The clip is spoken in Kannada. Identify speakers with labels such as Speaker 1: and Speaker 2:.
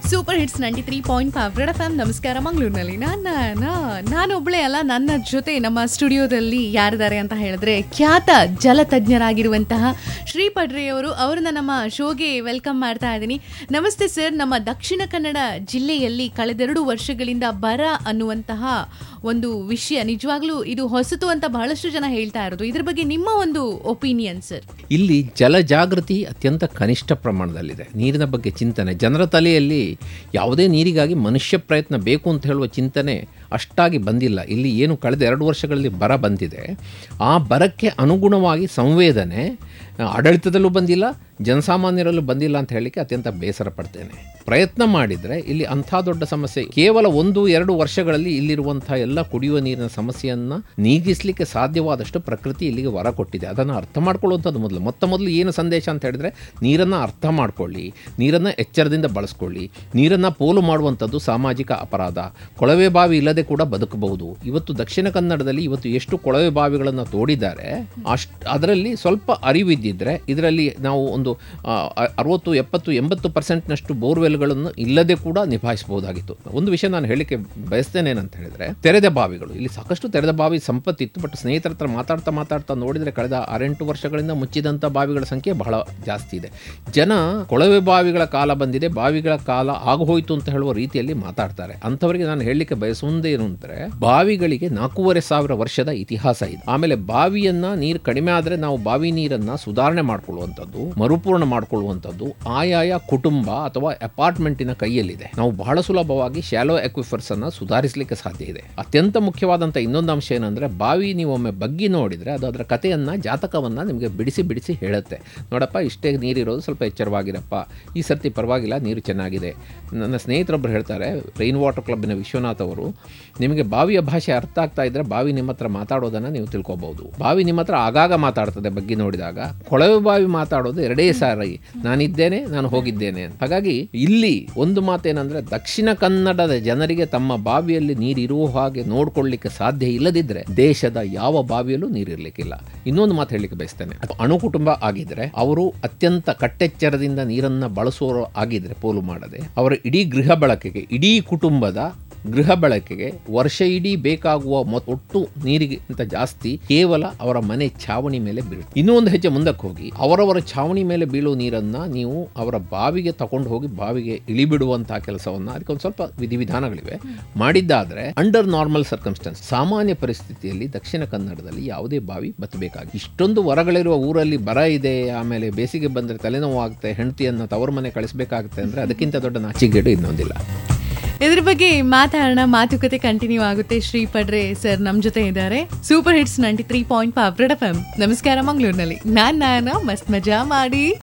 Speaker 1: Super hits ninety three point five red F M ನಮಸ್ಕಾರ ಮಂಗಳೂರಿನಲ್ಲಿ ನಾನು ನಾನೊಬ್ಳೆ ಅಲ್ಲ ನನ್ನ ಜೊತೆ ನಮ್ಮ ಸ್ಟುಡಿಯೋದಲ್ಲಿ ಯಾರಿದ್ದಾರೆ ಅಂತ ಹೇಳಿದ್ರೆ ಖ್ಯಾತ ಜಲತಜ್ಞರಾಗಿರುವಂತಹ ಶ್ರೀ ಪಡ್ರೆಯವರು ಅವ್ರನ್ನ ನಮ್ಮ ಶೋಗೆ ವೆಲ್ಕಮ್ ಮಾಡ್ತಾ ಇದ್ದೀನಿ ನಮಸ್ತೆ ಸರ್ ನಮ್ಮ ದಕ್ಷಿಣ ಕನ್ನಡ ಜಿಲ್ಲೆಯಲ್ಲಿ ಕಳೆದೆರಡು ವರ್ಷಗಳಿಂದ ಬರ ಅನ್ನುವಂತಹ ಒಂದು ವಿಷಯ ನಿಜವಾಗ್ಲೂ ಇದು ಹೊಸತು ಅಂತ ಬಹಳಷ್ಟು ಜನ ಹೇಳ್ತಾ ಇರೋದು ಇದ್ರ ಬಗ್ಗೆ ನಿಮ್ಮ ಒಂದು ಒಪಿನಿಯನ್ ಸರ್
Speaker 2: ಇಲ್ಲಿ ಜಲ ಜಾಗೃತಿ ಅತ್ಯಂತ ಕನಿಷ್ಠ ಪ್ರಮಾಣದಲ್ಲಿದೆ ನೀರಿನ ಬಗ್ಗೆ ಚಿಂತನೆ ಜನರ ತಲೆಯಲ್ಲಿ ಯಾವುದೇ ನೀರಿಗಾಗಿ ಮನುಷ್ಯ ಪ್ರಯತ್ನ ಬೇಕು ಅಂತ ಹೇಳುವ ಚಿಂತನೆ ಅಷ್ಟಾಗಿ ಬಂದಿಲ್ಲ ಇಲ್ಲಿ ಏನು ಕಳೆದ ಎರಡು ವರ್ಷಗಳಲ್ಲಿ ಬರ ಬಂದಿದೆ ಆ ಬರಕ್ಕೆ ಅನುಗುಣವಾಗಿ ಸಂವೇದನೆ ಆ, ಆಡಳಿತದಲ್ಲೂ ಬಂದಿಲ್ಲ ಜನಸಾಮಾನ್ಯರಲ್ಲೂ ಬಂದಿಲ್ಲ ಅಂತ ಹೇಳಲಿಕ್ಕೆ ಅತ್ಯಂತ ಬೇಸರ ಪಡ್ತೇನೆ ಪ್ರಯತ್ನ ಮಾಡಿದರೆ ಇಲ್ಲಿ ಅಂಥ ದೊಡ್ಡ ಸಮಸ್ಯೆ ಕೇವಲ ಒಂದು ಎರಡು ವರ್ಷಗಳಲ್ಲಿ ಇಲ್ಲಿರುವಂಥ ಎಲ್ಲ ಕುಡಿಯುವ ನೀರಿನ ಸಮಸ್ಯೆಯನ್ನು ನೀಗಿಸಲಿಕ್ಕೆ ಸಾಧ್ಯವಾದಷ್ಟು ಪ್ರಕೃತಿ ಇಲ್ಲಿಗೆ ವರ ಕೊಟ್ಟಿದೆ ಅದನ್ನು ಅರ್ಥ ಮಾಡ್ಕೊಳ್ಳುವಂಥದ್ದು ಮೊದಲು ಮೊತ್ತ ಮೊದಲು ಏನು ಸಂದೇಶ ಅಂತ ಹೇಳಿದರೆ ನೀರನ್ನು ಅರ್ಥ ಮಾಡ್ಕೊಳ್ಳಿ ನೀರನ್ನು ಎಚ್ಚರದಿಂದ ಬಳಸ್ಕೊಳ್ಳಿ ನೀರನ್ನು ಪೋಲು ಮಾಡುವಂಥದ್ದು ಸಾಮಾಜಿಕ ಅಪರಾಧ ಕೊಳವೆ ಬಾವಿ ಇಲ್ಲದೆ ಕೂಡ ಬದುಕಬಹುದು ಇವತ್ತು ದಕ್ಷಿಣ ಕನ್ನಡದಲ್ಲಿ ಇವತ್ತು ಎಷ್ಟು ಕೊಳವೆ ಬಾವಿಗಳನ್ನು ತೋಡಿದ್ದಾರೆ ಅಷ್ಟು ಅದರಲ್ಲಿ ಸ್ವಲ್ಪ ಅರಿವಿದ್ದಿದ್ರೆ ಇದರಲ್ಲಿ ನಾವು ಒಂದು ಆ, ಅ- ಅರವತ್ತು ಎಪ್ಪತ್ತು ಎಂಬತ್ತು ಪರ್ಸೆಂಟ್ನಷ್ಟು ಬೋರ್ವೆಲ್ಗಳನ್ನು ಇಲ್ಲದೆ ಕೂಡ ನಿಭಾಯಿಸಬಹುದಾಗಿತ್ತು ಒಂದು ವಿಷಯ ನಾನು ಹೇಳಲಿಕ್ಕೆ ಬಯಸ್ತೇನೆ ಏನಂತ ಹೇಳಿದ್ರೆ ತೆರೆದ ಬಾವಿಗಳು ಇಲ್ಲಿ ಸಾಕಷ್ಟು ತೆರೆದ ಬಾವಿ ಸಂಪತ್ತಿತ್ತು ಬಟ್ ಸ್ನೇಹಿತರ ಹತ್ರ ಮಾತಾಡ್ತಾ ಮಾತಾಡ್ತಾ ನೋಡಿದರೆ ಕಳೆದ ಆರೆಂಟು ವರ್ಷಗಳಿಂದ ಮುಚ್ಚಿದಂಥ ಬಾವಿಗಳ ಸಂಖ್ಯೆ ಬಹಳ ಜಾಸ್ತಿ ಇದೆ ಜನ ಕೊಳವೆ ಬಾವಿಗಳ ಕಾಲ ಬಂದಿದೆ ಬಾವಿಗಳ ಕಾಲ ಆಗೋಯ್ತು ಅಂತ ಹೇಳುವ ರೀತಿಯಲ್ಲಿ ಮಾತಾಡ್ತಾರೆ ಅಂಥವರಿಗೆ ನಾನು ಹೇಳಲಿಕ್ಕೆ ಬಯಸುವುದೇನು ಅಂದರೆ ಬಾವಿಗಳಿಗೆ ನಾಲ್ಕೂವರೆ ಸಾವಿರ ವರ್ಷದ ಇತಿಹಾಸ ಇದೆ ಆಮೇಲೆ ಬಾವಿಯನ್ನ ನೀರು ಕಡಿಮೆ ಆದರೆ ನಾವು ಬಾವಿ ನೀರನ್ನ ಸುಧಾರಣೆ ಮಾಡ್ಕೊಳ್ಳುವಂಥದ್ದು ಮರುಪೂರ್ಣ ಮಾಡ್ಕೊಳ್ಳುವಂಥದ್ದು ಆಯಾಯ ಕುಟುಂಬ ಅಥವಾ ಅಪಾರ್ಟ್ಮೆಂಟಿನ ಕೈಯಲ್ಲಿದೆ ನಾವು ಬಹಳ ಸುಲಭವಾಗಿ ಶಾಲೋ ಎಕ್ವಿಫರ್ಸ್ ಅನ್ನ ಸುಧಾರಿಸಲಿಕ್ಕೆ ಸಾಧ್ಯ ಇದೆ ಅತ್ಯಂತ ಮುಖ್ಯವಾದಂಥ ಇನ್ನೊಂದು ಅಂಶ ಏನಂದ್ರೆ ಬಾವಿ ನೀವು ಒಮ್ಮೆ ಬಗ್ಗಿ ನೋಡಿದ್ರೆ ಅದು ಅದರ ಕಥೆಯನ್ನ ಜಾತಕವನ್ನ ನಿಮಗೆ ಬಿಡಿಸಿ ಬಿಡಿಸಿ ಹೇಳುತ್ತೆ ನೋಡಪ್ಪ ಇಷ್ಟೇ ನೀರಿರೋದು ಸ್ವಲ್ಪ ಎಚ್ಚರವಾಗಿರಪ್ಪ ಈ ಸರ್ತಿ ಪರವಾಗಿಲ್ಲ ನೀರು ಚೆನ್ನಾಗಿದೆ ನನ್ನ ಸ್ನೇಹಿತರೊಬ್ಬರು ಹೇಳ್ತಾರೆ ರೈನ್ ವಾಟರ್ ಕ್ಲಬ್ಬಿನ ವಿಶ್ವನಾಥ್ ಅವರು ನಿಮಗೆ ಬಾವಿಯ ಭಾಷೆ ಅರ್ಥ ಆಗ್ತಾ ಇದ್ರೆ ಬಾವಿ ನಿಮ್ಮ ಹತ್ರ ಮಾತಾಡೋದನ್ನು ನೀವು ತಿಳ್ಕೊಬಹುದು ಬಾವಿ ನಿಮ್ಮ ಹತ್ರ ಆಗಾಗ ಮಾತಾಡ್ತದೆ ಬಗ್ಗೆ ನೋಡಿದಾಗ ಕೊಳವೆ ಬಾವಿ ಮಾತಾಡೋದು ಎರಡೇ ಸಾರಿ ನಾನಿದ್ದೇನೆ ನಾನು ಹೋಗಿದ್ದೇನೆ ಅಂತ. ಹಾಗಾಗಿ ಇಲ್ಲಿ ಒಂದು ಮಾತೇನೆಂದ್ರೆ ದಕ್ಷಿಣ ಕನ್ನಡದ ಜನರಿಗೆ ತಮ್ಮ ಬಾವಿಯಲ್ಲಿ ನೀರಿರುವ ಹಾಗೆ ನೋಡ್ಕೊಳ್ಳಿಕ್ಕೆ ಸಾಧ್ಯ ಇಲ್ಲದಿದ್ರೆ ದೇಶದ ಯಾವ ಬಾವಿಯಲ್ಲೂ ನೀರಿರ್ಲಿಕ್ಕಿಲ್ಲ ಇನ್ನೊಂದು ಮಾತು ಹೇಳಲಿಕ್ಕೆ ಬಯಸ್ತೇನೆ ಅಣು ಕುಟುಂಬ ಆಗಿದ್ರೆ ಅವರು ಅತ್ಯಂತ ಕಟ್ಟೆಚ್ಚರದಿಂದ ನೀರನ್ನ ಬಳಸುವವರು ಆಗಿದ್ರೆ ಪೋಲು ಮಾಡದೆ ಅವರ ಇಡೀ ಗೃಹ ಬಳಕೆಗೆ ಇಡೀ ಕುಟುಂಬದ ಗೃಹ ಬಳಕೆಗೆ ವರ್ಷ ಇಡೀ ಬೇಕಾಗುವ ಮೊತ್ತ ಒಟ್ಟು ನೀರಿಗಿಂತ ಜಾಸ್ತಿ ಕೇವಲ ಅವರ ಮನೆ ಛಾವಣಿ ಮೇಲೆ ಬೀಳುತ್ತೆ ಇನ್ನೂ ಒಂದು ಹೆಜ್ಜೆ ಮುಂದಕ್ಕೆ ಹೋಗಿ ಅವರವರ ಛಾವಣಿ ಮೇಲೆ ಬೀಳುವ ನೀರನ್ನ ನೀವು ಅವರ ಬಾವಿಗೆ ತಗೊಂಡು ಹೋಗಿ ಬಾವಿಗೆ ಇಳಿಬಿಡುವಂತಹ ಕೆಲಸವನ್ನ ಅದಕ್ಕೆ ಒಂದು ಸ್ವಲ್ಪ ವಿಧಿವಿಧಾನಗಳಿವೆ ಮಾಡಿದ್ದಾದ್ರೆ ಅಂಡರ್ ನಾರ್ಮಲ್ ಸರ್ಕಮ್ಸ್ಟೆನ್ಸ್ ಸಾಮಾನ್ಯ ಪರಿಸ್ಥಿತಿಯಲ್ಲಿ ದಕ್ಷಿಣ ಕನ್ನಡದಲ್ಲಿ ಯಾವುದೇ ಬಾವಿ ಬತ್ತಬೇಕಾಗಿ ಇಷ್ಟೊಂದು ವರಗಳಿರುವ ಊರಲ್ಲಿ ಬರ ಇದೆ ಆಮೇಲೆ ಬೇಸಿಗೆ ಬಂದರೆ ತಲೆನೋವು ಆಗುತ್ತೆ ಹೆಂಡತಿಯನ್ನ ತವರು ಮನೆ ಕಳಿಸ್ಬೇಕಾಗುತ್ತೆ ಅಂದ್ರೆ ಅದಕ್ಕಿಂತ ದೊಡ್ಡ ನಾಚಿಗೇಡು ಇನ್ನೊಂದಿಲ್ಲ
Speaker 1: ಇದ್ರ ಬಗ್ಗೆ ಮಾತಾಡೋಣ ಮಾತುಕತೆ ಕಂಟಿನ್ಯೂ ಆಗುತ್ತೆ ಶ್ರೀ ಪಡ್ರೆ ಸರ್ ನಮ್ಮ ಜೊತೆ ಇದ್ದಾರೆ super hits ninety three point five red F M ನಮಸ್ಕಾರ ಮಂಗಳೂರಿನಲ್ಲಿ ನಾನ್ ನಾನ ಮಸ್ತ್ ಮಜಾ ಮಾಡಿ